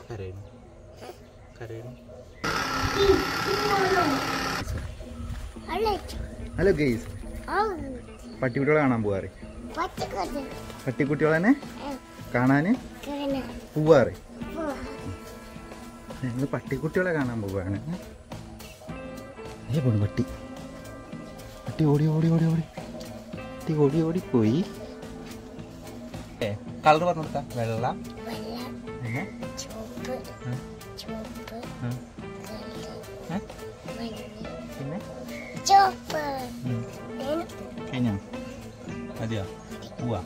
കരയണം കരയണം hello guys പട്ടിക്കുട്ടികളെ കാണാൻ പോവാറ് പട്ടിക്കുട്ടികളെ തന്നെ കാണാന് പോവാറ് ഞങ്ങൾ പട്ടിക്കുട്ടികളെ കാണാൻ പോവാണ് ഏ പോണു പട്ടി പട്ടി ഓടി ഓടി ഓടി ഓടി പട്ടി ഓടി ഓടി പോയി കളർ പറഞ്ഞു കൊടുക്കാം വെള്ള പിന്നെ ആ, ആ, ഏ? പിന്നെ ഉം. കഴിഞ്ഞോ മതിയോ പോവാ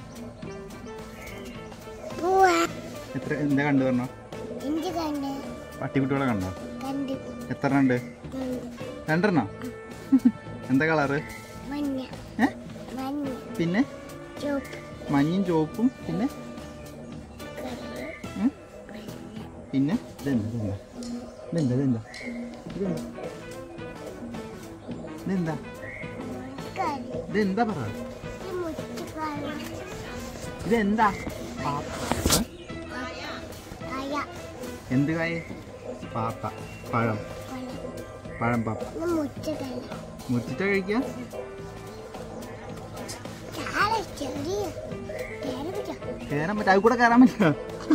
എത്ര എന്താ കണ്ടു പറഞ്ഞോ പട്ടിക്കുട്ടികളെ കണ്ടോ എത്ര ഉണ്ട് രണ്ടെണ്ണോ എന്താ കളറ് ഏ പിന്നെ മഞ്ഞയും ചുവപ്പും പിന്നെ ഉം? പിന്നെ ഇതെന്താ ഇതെന്താ ഇതെന്താ ഇതെന്താ ഇതെന്താ ഇതെന്താ ഇതെന്താ പറ ഇതെന്താ പാ- ഏ? എന്ത് കായ പാപ്പ പഴം പഴം പാപ്പ മുറിച്ചിട്ടാ കഴിക്കുക കയറാൻ പറ്റും അത് കൂടെ കയറാൻ പറ്റില്ല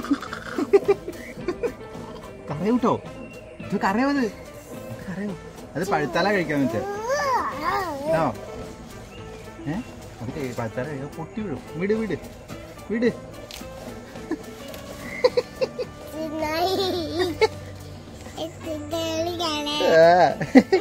കറയോ കേട്ടോ ഇത് കറയോ അത് കറയോ അത് പഴുത്താല കഴിക്കാൻ പറ്റുക ആ ഏ അത് കഴി- പഴുത്താല കഴിക്കാൻ പൊട്ടി വീഴും വിട് വിട് വിട് ആ.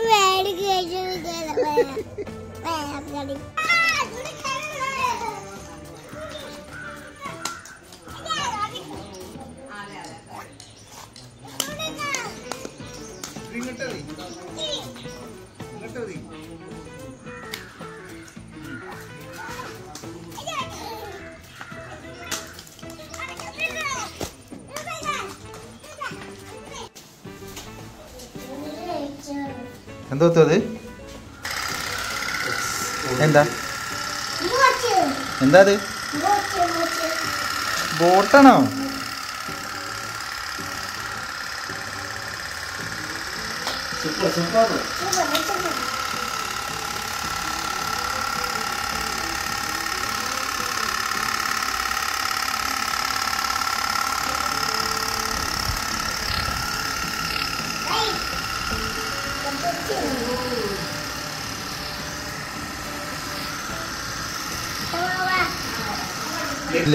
എന്താ അത് എന്താ എന്താ അത് ബോട്ടാണോ ഇല്ല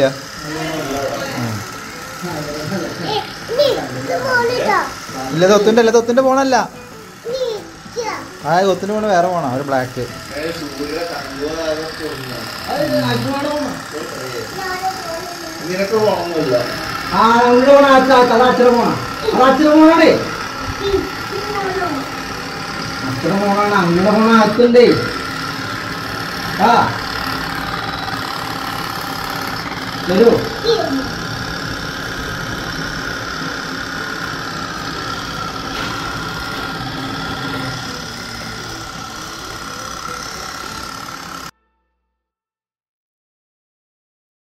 ഇല്ല തൊത്തിന്റെ അല്ല തൊത്തിന്റെ പോണല്ല ആ തൊത്തിന്റെ പോണ വേറെ പോണ ഒരു ബ്ലാക്ക് നിനക്ക് പോകണമെന്നില്ല ആ ഇവിടെ പോണ അച്ഛൻ അച്ഛനെ പോണ അത് അച്ഛനെ പോണേ അച്ഛനെ പോണാണ് അങ്ങനെ പോണ അച്ഛണ്ടേ ആ വരൂ